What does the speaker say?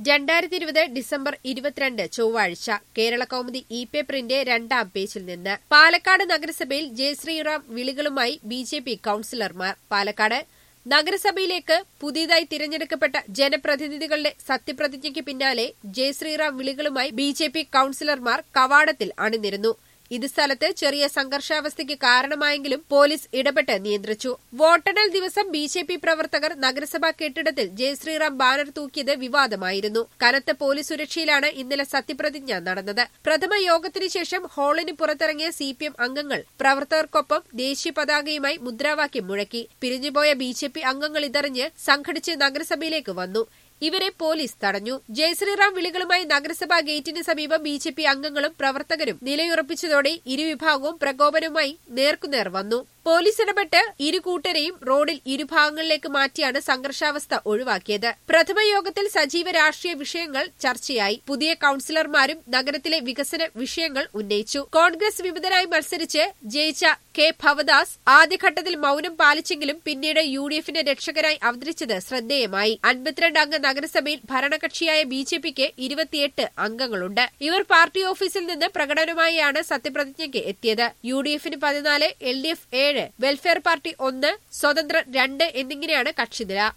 രണ്ടായിരത്തി ഇരുപത് ഡിസംബർ ഇരുപത്തിരണ്ട് ചൊവ്വാഴ്ച കേരള കൗമുദി ഇ പേപ്പറിന്റെ രണ്ടാം പേജിൽ നിന്ന് പാലക്കാട് നഗരസഭയിൽ ജയശ്രീറാം വിളികളുമായി ബി ജെ പി കൌൺസിലർമാർ പാലക്കാട് നഗരസഭയിലേക്ക് പുതിയതായി തിരഞ്ഞെടുക്കപ്പെട്ട ജനപ്രതിനിധികളുടെ സത്യപ്രതിജ്ഞയ്ക്ക് പിന്നാലെ ജയശ്രീറാം വിളികളുമായി ബി ജെ പി കൌൺസിലർമാർ കവാടത്തിൽ അണിനിരുന്നു ഇത് സ്ഥലത്ത് ചെറിയ സംഘർഷാവസ്ഥയ്ക്ക് കാരണമായെങ്കിലും പോലീസ് ഇടപെട്ട് നിയന്ത്രിച്ചു വോട്ടെണ്ണൽ ദിവസം ബി ജെ പി പ്രവർത്തകർ നഗരസഭാ കെട്ടിടത്തിൽ ജയശ്രീറാം ബാനർ തൂക്കിയത് വിവാദമായിരുന്നു കനത്ത പോലീസ് സുരക്ഷയിലാണ് ഇന്നലെ സത്യപ്രതിജ്ഞ നടന്നത് പ്രഥമ യോഗത്തിനു ശേഷം ഹാളിന് പുറത്തിറങ്ങിയ സി പി എം അംഗങ്ങൾ പ്രവർത്തകർക്കൊപ്പം ദേശീയ പതാകയുമായി മുദ്രാവാക്യം മുഴക്കി പിരിഞ്ഞുപോയ ബി ജെ പി അംഗങ്ങൾ ഇതറിഞ്ഞ് സംഘടിച്ച് നഗരസഭയിലേക്ക് വന്നു ഇവരെ പോലീസ് തടഞ്ഞു ജയശ്രീറാം വിളികളുമായി നഗരസഭാ ഗേറ്റിന് സമീപം ബി ജെ പി അംഗങ്ങളും പ്രവർത്തകരും നിലയുറപ്പിച്ചതോടെ ഇരുവിഭാഗവും പ്രകോപനവുമായി നേർക്കുനേർ വന്നു പോലീസ് ഇടപെട്ട് ഇരു കൂട്ടരെയും റോഡിൽ ഇരുഭാഗങ്ങളിലേക്ക് മാറ്റിയാണ് സംഘർഷാവസ്ഥ ഒഴിവാക്കിയത് പ്രഥമ യോഗത്തിൽ സജീവ രാഷ്ട്രീയ വിഷയങ്ങൾ ചർച്ചയായി പുതിയ കൌൺസിലർമാരും നഗരത്തിലെ വികസന വിഷയങ്ങൾ ഉന്നയിച്ചു കോൺഗ്രസ് വിമതനായി മത്സരിച്ച് ജയിച്ച കെ ഭവദാസ് ആദ്യഘട്ടത്തിൽ മൌനം പാലിച്ചെങ്കിലും പിന്നീട് യു ഡി എഫിന്റെ രക്ഷകനായി അവതരിച്ചത് ശ്രദ്ധേയമായി അൻപത്തിരണ്ട് അംഗ നഗരസഭയിൽ ഭരണകക്ഷിയായ ബി ജെ പിക്ക് ഇരുപത്തിയെട്ട് അംഗങ്ങളുണ്ട് ഇവർ പാർട്ടി ഓഫീസിൽ നിന്ന് പ്രകടനമായാണ് സത്യപ്രതിജ്ഞയ്ക്ക് എത്തിയത് യു ഡി എഫിന് പതിനാല് എൽ ഡി എഫ് ഏഴ് വെൽഫെയർ പാർട്ടി ഒന്ന് സ്വതന്ത്രർ രണ്ട് എന്നിങ്ങനെയാണ് കക്ഷിനില